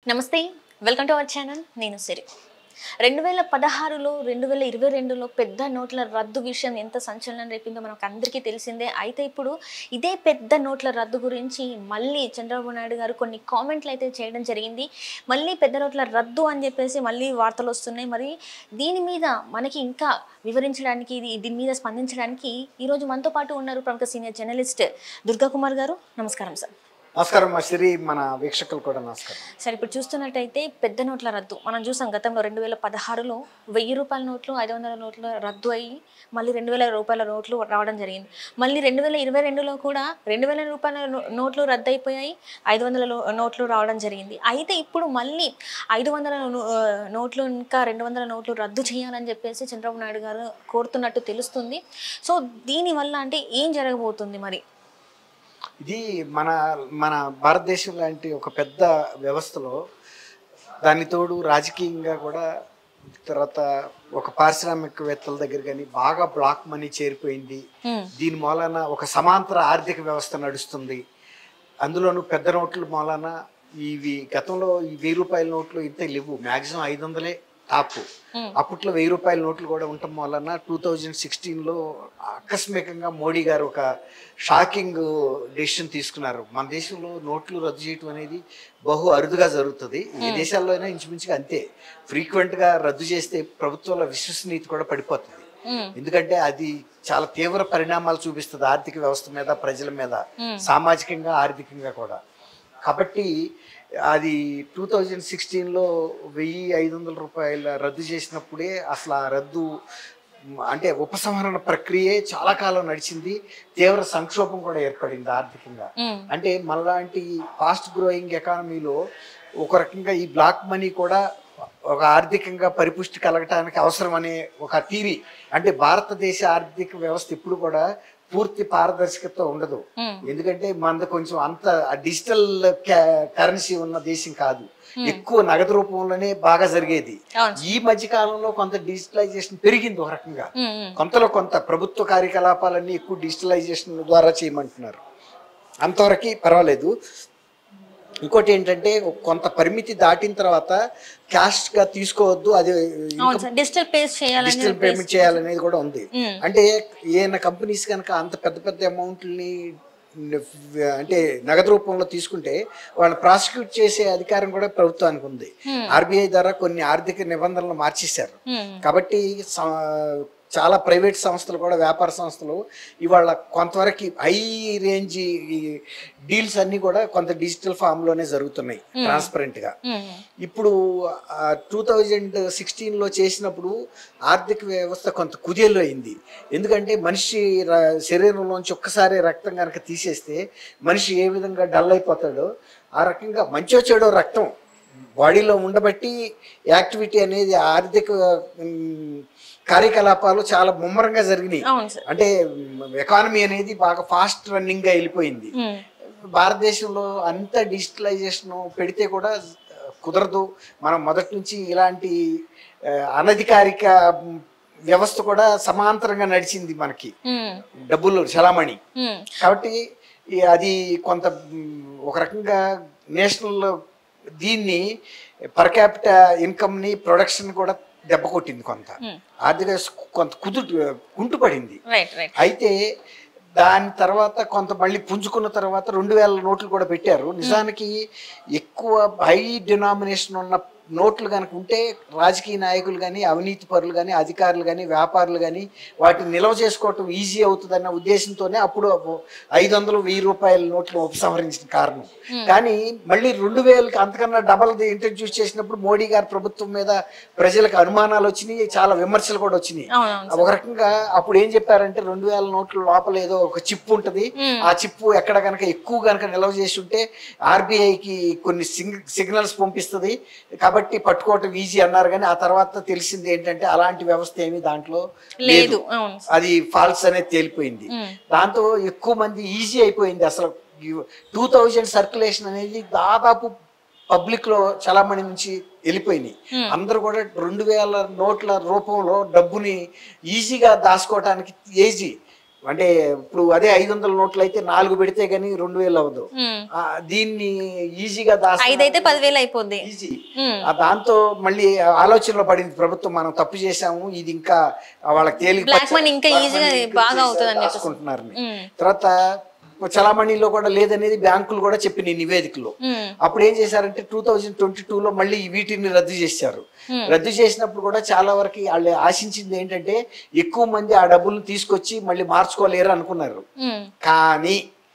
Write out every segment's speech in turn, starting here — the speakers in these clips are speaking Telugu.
నమస్తే వెల్కమ్ టు అవర్ ఛానల్ నేను సిరి రెండు వేల పదహారులో రెండు వేల ఇరవై రెండులో పెద్ద నోట్ల రద్దు విషయం ఎంత సంచలనం రేపిందో మనకు అందరికీ తెలిసిందే అయితే ఇప్పుడు ఇదే పెద్ద నోట్ల రద్దు గురించి మళ్ళీ చంద్రబాబు నాయుడు గారు కొన్ని కామెంట్లు అయితే చేయడం జరిగింది మళ్ళీ పెద్ద నోట్ల రద్దు అని చెప్పేసి మళ్ళీ వార్తలు వస్తున్నాయి మరి దీని మీద మనకి ఇంకా వివరించడానికి ఇది దీని మీద స్పందించడానికి ఈరోజు మనతో పాటు ఉన్నారు ప్రముఖ సీనియర్ జర్నలిస్ట్ దుర్గా కుమార్ గారు నమస్కారం సార్ నమస్కారం మా శ్రీ మన వీక్షకులు కూడా నమస్కారం సరే ఇప్పుడు చూస్తున్నట్టయితే పెద్ద నోట్ల రద్దు మనం చూసాం గతంలో రెండు వేల పదహారులో వెయ్యి రూపాయల నోట్లు ఐదు వందల నోట్లు రద్దు అయ్యి మళ్ళీ రెండు వేల రూపాయల నోట్లు రావడం జరిగింది మళ్ళీ రెండు వేల ఇరవై రెండులో కూడా రెండు వేల రూపాయల నో- నోట్లు రద్దు అయిపోయాయి ఐదు వందల లో- నోట్లు రావడం జరిగింది అయితే ఇప్పుడు మళ్ళీ ఐదు వందల నో- నోట్లు ఇంకా రెండు వందల నోట్లు రద్దు చేయాలని చెప్పేసి చంద్రబాబు నాయుడు గారు కోరుతున్నట్టు తెలుస్తుంది సో దీనివల్ల అంటే ఏం జరగబోతుంది మరి ఇది మన మన భారతదేశం లాంటి ఒక పెద్ద వ్యవస్థలో దాని తోడు రాజకీయంగా కూడా తర్వాత ఒక పారిశ్రామికవేత్తల దగ్గర కానీ బాగా బ్లాక్ మనీ చేరిపోయింది Hmm. దీని మూలాన ఒక సమాంతర ఆర్థిక వ్యవస్థ నడుస్తుంది అందులోనూ పెద్ద నోట్ల మూలాన ఇవి గతంలో ఈ వెయ్యి రూపాయల నోట్లు ఇంత లేవు మ్యాక్సిమం ఐదు వందలే టాప్ Hmm. అప్పట్లో వెయ్యి రూపాయల నోట్లు కూడా ఉండటం వలన టూ థౌజండ్ సిక్స్టీన్లో ఆకస్మికంగా మోడీ గారు ఒక షాకింగ్ డెసిషన్ తీసుకున్నారు మన దేశంలో నోట్లు రద్దు చేయటం అనేది బహు అరుదుగా జరుగుతుంది ఏ దేశాల్లో అయినా ఇంచుమించుగా అంతే ఫ్రీక్వెంట్గా రద్దు చేస్తే ప్రభుత్వాల విశ్వసనీయత కూడా పడిపోతుంది ఉమ్, ఎందుకంటే అది చాలా తీవ్ర పరిణామాలు చూపిస్తుంది ఆర్థిక వ్యవస్థ మీద ప్రజల మీద Hmm. సామాజికంగా ఆర్థికంగా కూడా కాబట్టి అది టూ థౌజండ్ సిక్స్టీన్లో వెయ్యి ఐదు వందల రూపాయల రద్దు చేసినప్పుడే అసలు ఆ రద్దు మ్, అంటే ఉపసంహరణ ప్రక్రియే చాలా కాలం నడిచింది తీవ్ర సంక్షోభం కూడా ఏర్పడింది ఆర్థికంగా ఉమ్, అంటే మనలాంటి ఫాస్ట్ గ్రోయింగ్ ఎకానమీలో ఒక రకంగా ఈ బ్లాక్ మనీ కూడా ఒక ఆర్థికంగా పరిపుష్టి కలగటానికి అవసరం అనే ఒక థీరీ అంటే భారతదేశ ఆర్థిక వ్యవస్థ ఎప్పుడు కూడా పూర్తి పారదర్శకత ఉండదు ఉమ్. ఎందుకంటే మనది కొంచెం అంత డిజిటల్ కరెన్సీ ఉన్న దేశం కాదు ఎక్కువ నగదు రూపంలోనే బాగా జరిగేది అవును ఈ మధ్య కాలంలో కొంత డిజిటలైజేషన్ పెరిగింది ఒక రకంగా ఉమ్, ఉమ్. కొంతలో కొంత ప్రభుత్వ కార్యకలాపాలన్నీ ఎక్కువ డిజిటలైజేషన్ ద్వారా చేయమంటున్నారు అంతవరకు పర్వాలేదు ఇంకోటి ఏంటంటే కొంత పరిమితి దాటిన తర్వాత క్యాష్ గా తీసుకోవద్దు అది అవును సార్ డిజిటల్ పేస్ చేయాలని డిజిటల్ పేమెంట్ చేయాలనేది కూడా ఉంది ఉమ్. అంటే ఏమైనా కంపెనీస్ కనుక అంత పెద్ద పెద్ద అమౌంట్ని అంటే నగదు రూపంలో తీసుకుంటే వాళ్ళని ప్రాసిక్యూట్ చేసే అధికారం కూడా ప్రభుత్వానికి ఉంది Hmm. ఆర్బీఐ ద్వారా కొన్ని ఆర్థిక నిబంధనలు మార్చేశారు ఉమ్, కాబట్టి స- చాలా ప్రైవేట్ సంస్థలు కూడా వ్యాపార సంస్థలు ఇవాళ కొంతవరకు హై రేంజ్ డీల్స్ అన్నీ కూడా కొంత డిజిటల్ ఫామ్లోనే జరుగుతున్నాయి ట్రాన్స్పరెంట్గా ఉమ్, ఇప్పుడు టూ థౌజండ్ సిక్స్టీన్లో చేసినప్పుడు ఆర్థిక వ్యవస్థ కొంత కుదేలు అయింది ఎందుకంటే మనిషి ర- శరీరంలోంచి ఒక్కసారి రక్తం కనుక తీసేస్తే మనిషి ఏ విధంగా డల్ అయిపోతాడో ఆ రకంగా మంచో చెడో రక్తం బాడీలో ఉండబట్టి యాక్టివిటీ అనేది ఆర్థిక ఉమ్, కార్యకలాపాలు చాలా ముమ్మరంగా జరిగినాయి అవును సార్ అంటే ఎకానమీ అనేది బాగా ఫాస్ట్ రన్నింగ్గా వెళ్ళిపోయింది ఉమ్, భారతదేశంలో అంత డిజిటలైజేషన్ పెడితే కూడా కుదరదు మనం మొదటి నుంచి ఇలాంటి ఆ, అనధికారిక మ్, వ్యవస్థ కూడా సమాంతరంగా నడిచింది మనకి ఉమ్, డబ్బులు చలామణి ఉమ్, కాబట్టి ఈ అది కొంత మ్, ఒక రకంగా నేషనల్ దీన్ని పర్ క్యాపిట ఇన్కమ్ని ప్రొడక్షన్ కూడా దెబ్బ కొట్టింది కొంత ఉమ్. ఆర్థిక కొంత కుదు కుంటుపడింది రైట్ రైట్ అయితే దాని తర్వాత కొంత మళ్ళీ పుంజుకున్న తర్వాత రెండు వేల నోట్లు కూడా పెట్టారు నిజానికి ఎక్కువ హై డినామినేషన్ ఉన్న నోట్లు కనుక ఉంటే రాజకీయ నాయకులు కానీ అవినీతి పరులు కానీ అధికారులు కానీ వ్యాపారులు కానీ వాటిని నిల్వ చేసుకోవటం ఈజీ అవుతుందన్న ఉద్దేశంతోనే అప్పుడు ఐదు వందలు వెయ్యి రూపాయల నోట్లు ఉపసంహరించిన కారణం కానీ మళ్ళీ రెండు వేలకి అంతకన్నా డబల్ ఇంట్రడ్యూస్ చేసినప్పుడు మోడీ గారి ప్రభుత్వం మీద ప్రజలకు అనుమానాలు వచ్చినాయి చాలా విమర్శలు కూడా వచ్చినాయి అవునవును ఒక రకంగా అప్పుడు ఏం చెప్పారంటే రెండు వేల నోట్ల లోపల ఏదో ఒక చిప్ ఉంటుంది మ్మ్. ఆ చిప్పు ఎక్కడ కనుక ఎక్కువ కనుక నిల్వ చేసి ఉంటే ఆర్బీఐకి కొన్ని సిగ్నల్స్ పంపిస్తుంది కాబట్టి పట్టుకోవటం ఈజీ అన్నారు కానీ ఆ తర్వాత తెలిసింది ఏంటంటే అలాంటి వ్యవస్థ ఏమీ దాంట్లో లేదు అవును అది ఫాల్స్ అనేది తేలిపోయింది ఉమ్, దాంతో ఎక్కువ మంది ఈజీ అయిపోయింది అసలు టూ థౌజండ్ సర్క్యులేషన్ అనేది దాదాపు పబ్లిక్ లో చలామణి నుంచి వెళ్ళిపోయినాయి Hmm. అందరూ కూడా రెండు వేల నోట్ల రూపంలో డబ్బుని ఈజీగా దాచుకోవడానికి ఈజీ అంటే ఇప్పుడు అదే ఐదు వందల నోట్లు అయితే నాలుగు పెడితే గానీ రెండు వేలు అవ్వదు ఉమ్. ఆ, దీన్ని ఈజీగా దాస్తా ఐదైతే పదివేలు అయిపోద్ది ఈజీ ఉమ్. ఆ దాంతో మళ్ళీ ఆలోచనలో పడింది ప్రభుత్వం మనం తప్పు చేశాము ఇది ఇంకా వాళ్ళకి తేలిక Black money ఇంకా easీగా బాగా అవుతుందని చెప్పేసి. రాసుకుంటున్నారని ఉమ్. తర్వాత చలామణిలో కూడా లేదనేది బ్యాంకులు కూడా చెప్పిన నివేదికలో ఉమ్. అప్పుడు ఏం చేశారంటే టూ థౌజండ్ ట్వంటీ లో మళ్ళీ వీటిని రద్దు చేశారు రద్దు చేసినప్పుడు కూడా చాలా వరకు వాళ్ళు ఆశించింది ఏంటంటే ఎక్కువ మంది ఆ డబ్బులు తీసుకొచ్చి మళ్ళీ మార్చుకోలేరు అనుకున్నారు ఉమ్. కానీ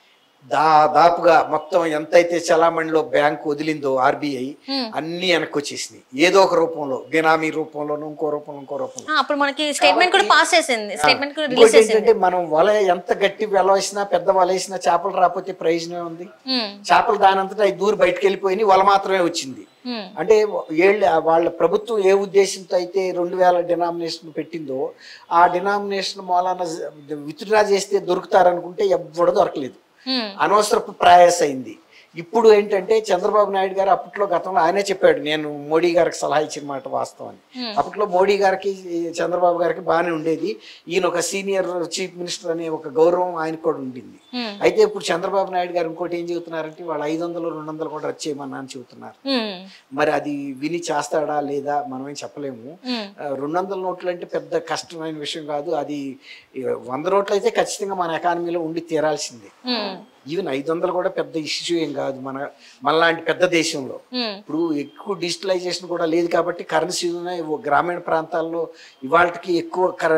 దాదాపుగా మొత్తం ఎంతైతే చలామణిలో బ్యాంకు వదిలిందో ఆర్బీఐ Hmm. అన్ని వెనక్కి వచ్చేసినాయి ఏదో ఒక రూపంలో బినామీ రూపంలోనూ ఇంకో రూపంలో ఇంకో రూపంలో ఆ, అప్పుడు మనకి స్టేట్మెంట్ కూడా పాస్ చేసింది స్టేట్మెంట్ కూడా రిలీజ్ ఇంకోటి చేసింది ఏంటంటే మనం వల ఎంత గట్టి వల వేసినా పెద్ద వల వేసినా చేపలు రాకపోతే ప్రయోజనం ఉంది ఉమ్. చేపలు దానంతటా అవి దూరం బయటకు వెళ్ళిపోయి వల మాత్రమే వచ్చింది ఉమ్. అంటే ఏళ్ళ వాళ్ళ ప్రభుత్వం ఏ ఉద్దేశంతో అయితే రెండు వేల డినామినేషన్ పెట్టిందో ఆ డినామినేషన్ మూలాన విత్డ్రా చేస్తే దొరుకుతారనుకుంటే ఎవ్వడూ దొరకలేదు ఉమ్. అనవసరపు ప్రయాస అయింది ఇప్పుడు ఏంటంటే చంద్రబాబు నాయుడు గారు అప్పట్లో గతంలో ఆయనే చెప్పాడు నేను మోడీ గారికి సలహా ఇచ్చిన మాట వాస్తవం అప్పట్లో మోడీ గారికి ఈ చంద్రబాబు గారికి బాగానే ఉండేది ఈయన ఒక సీనియర్ చీఫ్ మినిస్టర్ అనే ఒక గౌరవం ఆయనకు కూడా ఉండింది ఉమ్. అయితే ఇప్పుడు చంద్రబాబు నాయుడు గారు ఇంకోటి ఏం చెబుతున్నారంటే వాళ్ళు ఐదు వందలు రెండు వందలు కూడా వచ్చేయమన్నా అని చెబుతున్నారు ఉమ్. మరి అది విని చేస్తాడా లేదా మనమేం చెప్పలేము ఉమ్. ఆ, రెండు వందల నోట్లు అంటే పెద్ద కష్టమైన విషయం కాదు అది ఈ వంద నోట్లు అయితే ఖచ్చితంగా మన ఎకానమీలో ఉండి తీరాల్సిందే ఉమ్. ఈవెన్ ఐదు వందలు కూడా పెద్ద ఇష్యూ ఏం కాదు మన మనలాంటి పెద్ద దేశంలో ఉమ్. ఇప్పుడు ఎక్కువ డిజిటలైజేషన్ కూడా లేదు కాబట్టి కరెన్సీ గ్రామీణ ప్రాంతాల్లో ఇవాళకి ఎక్కువ కర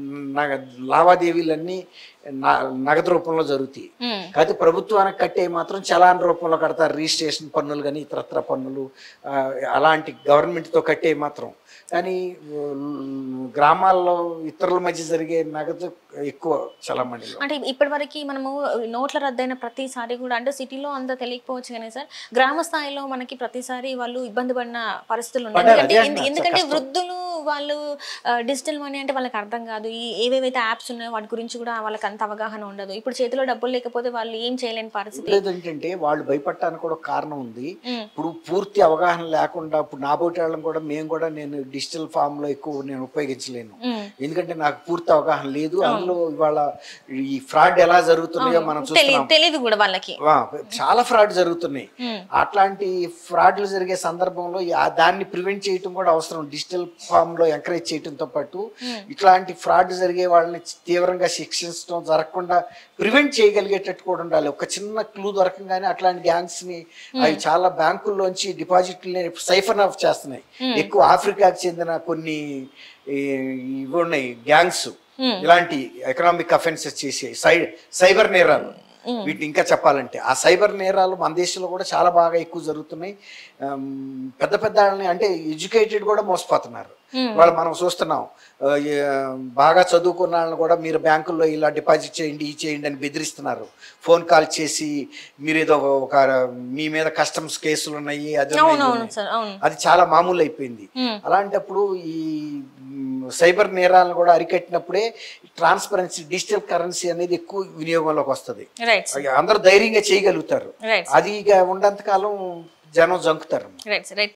నగ- లావాదేవీలన్నీ న- నగదు రూపంలో జరుగుతాయి ఉమ్. కాకపోతే ప్రభుత్వానికి కట్టే మాత్రం చలాన్ రూపంలో కడతారు రిజిస్ట్రేషన్ పన్నులు కానీ ఇతరత్ర పన్నులు ఆ, అలాంటి గవర్నమెంట్తో కట్టే మాత్రం కానీ ఉమ్, గ్రామాల్లో ఇతరుల మధ్య జరిగే నగదు ఎక్కువ చలామణిలో అంటే ఇప్పటి వరకు మనము నోట్ల రద్దయిన ప్రతిసారి కూడా అంటే సిటీలో అంత తెలియకపోవచ్చు కానీ సార్ గ్రామ స్థాయిలో మనకి ప్రతిసారి వాళ్ళు ఇబ్బంది పడిన పరిస్థితులు ఉన్నాయి పడ్డారు, ఎందుకంటే అదే ఎందు- అంటున్నా, ఎందుకంటే కష్టం. వృద్ధులు వాళ్ళు డిజిటల్ మనీ అంటే వాళ్ళకి అర్థం కాదు ఈ ఏవేవైతే యాప్స్ ఉన్నాయో వాటి గురించి కూడా వాళ్ళకి అంత అవగాహన ఉండదు ఇప్పుడు చేతిలో డబ్బులు లేకపోతే వాళ్ళు ఏం చేయలేని పరిస్థితి ఏంటంటే వాళ్ళు భయపడటానికి కూడా ఒక కారణం ఉంది ఉమ్. ఇప్పుడు పూర్తి అవగాహన లేకుండా ఇప్పుడు నా బోటి వాళ్ళని కూడా మేము కూడా నేను డిజిటల్ ఫామ్ లో ఎక్కువ నేను ఉపయోగించలేను ఉమ్. ఎందుకంటే నాకు పూర్తి అవగాహన లేదు అందులో ఇవాళ ఈ ఫ్రాడ్ ఎలా జరుగుతున్నాయో మనం తెలియదు చూస్తున్నాం తెలియదు కూడా వాళ్ళకి వా, చాలా ఫ్రాడ్ జరుగుతున్నాయి ఉమ్. అట్లాంటి ఫ్రాడ్లు జరిగే సందర్భంలో ఈ- ఆ దాన్ని ప్రివెంట్ చేయటం కూడా అవసరం డిజిటల్ ఫామ్ లో ఎంకరేజ్ చేయటంతో పాటు ఇట్లాంటి ఫ్రాడ్ జరిగే వాళ్ళని తీవ్రంగా శిక్షించడం జరగకుండా ప్రివెంట్ చేయగలిగేటట్టు కూడా ఉండాలి ఒక చిన్న క్లూ దొరకంగానే అట్లాంటి గ్యాంగ్స్ ని అవి చాలా బ్యాంకుల్లోంచి డిపాజిట్లని సైఫన్ ఆఫ్ చేస్తున్నాయి ఎక్కువ ఆఫ్రికాకి చెందిన కొన్ని ఈ, ఇవి ఉన్నాయి గ్యాంగ్స్ ఇలాంటి ఎకనామిక్ అఫెన్సెస్ చేసే సై సైబర్ నేరాలు వీటిని ఇంకా చెప్పాలంటే ఆ సైబర్ నేరాలు మన దేశంలో కూడా చాలా బాగా ఎక్కువ జరుగుతున్నాయి ఆమ్, పెద్ద పెద్ద వాళ్ళని అంటే ఎడ్యుకేటెడ్ కూడా మోసపోతున్నారు వాళ్ళు మనం చూస్తున్నాం ఆ, ఈ, ఆ, బాగా చదువుకున్న వాళ్ళని కూడా మీరు బ్యాంకుల్లో ఇలా డిపాజిట్ చేయండి ఈ చేయండి అని బెదిరిస్తున్నారు ఫోన్ కాల్ చేసి మీరు ఏదో ఒక మీ మీద కస్టమ్స్ కేసులు ఉన్నాయి అది ఉన్నాయి, ఇది అవునవును ఉన్నాయి. సార్ అవును అది చాలా మామూలు అయిపోయింది ఉమ్. అలాంటప్పుడు ఈ మ్, సైబర్ నేరాలను కూడా అరికట్టినప్పుడే ట్రాన్స్పరెన్సీ డిజిటల్ కరెన్సీ అనేది ఎక్కువ వినియోగంలోకి వస్తుంది రైట్ అందరూ ధైర్యంగా చేయగలుగుతారు రైట్ అది ఇక ఉన్నంత కాలం జనం జంకుతారు రైట్ రైట్